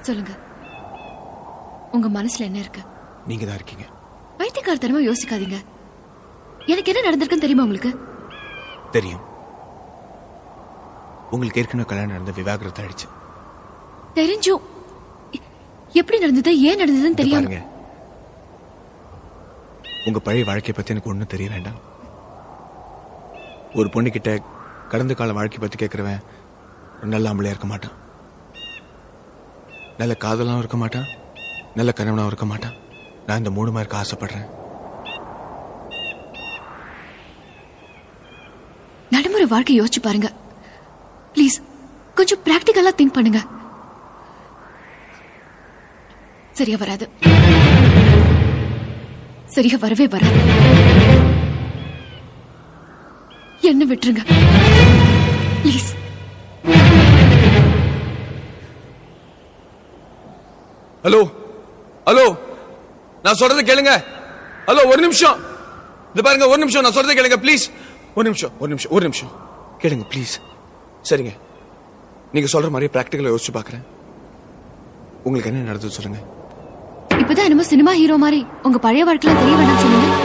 சொல்லுங்க உங்க மனசுல என்ன இருக்கு நீங்க தான் இருக்கீங்க பைத்தியக்காரத்தனமா யோசிக்காதீங்க எனக்கு என்ன நடந்திருக்குன்னு தெரியுமா உங்களுக்கு தெரியும் உங்களுக்கு ஏற்கனவே கல்யாணம் நடந்த விவாகரத்து ஆயிடுச்சு தெரிஞ்சும் எ- எப்படி நடந்தது ஏன் நடந்ததுன்னு இங்க தெரியாம பாருங்க உங்க பழைய வாழ்க்கைய பத்தி எனக்கு ஒண்ணும் தெரிய வேண்டாம் ஒரு பொண்ணு கிட்ட கடந்த கால வாழ்க்கை பத்தி கேட்கிறவன் ஒரு நல்ல ஆம்பளையா இருக்க மாட்டான் நல்ல காதலாவும் இருக்க மாட்டான் நல்ல கணவனாவும் இருக்க மாட்டான் நான் இந்த மூணுமா இருக்க ஆசைப்படுறேன் நடைமுறை வாழ்க்கை யோசிச்சு பாருங்க ப்ளீஸ் கொஞ்சம் பிராக்டிக்கலா திங்க் பண்ணுங்க சரியா வராது சரியா வரவே வராது என்ன விட்டுருங்க ப்ளீஸ் ஹலோ ஹலோ நான் சொல்றது கேளுங்க ஹலோ ஒரு நிமிஷம் இது பாருங்க ஒரு நிமிஷம் நான் சொல்றது கேளுங்க ப்ளீஸ் ஒரு நிமிஷம் ஒரு நிமிஷம் ஒரு நிமிஷம் கேளுங்க ப்ளீஸ் சரிங்க நீங்க சொல்ற மாதிரி பிராக்டிக்கலா யோசிச்சு பார்க்கறேன் உங்களுக்கு என்ன நடந்தது சொல்லுங்க இப்பதான் என்னமோ சினிமா ஹீரோ மாதிரி உங்க பழைய வாழ்க்கையில தெரிய வேண்டாம் சொல்லுங்க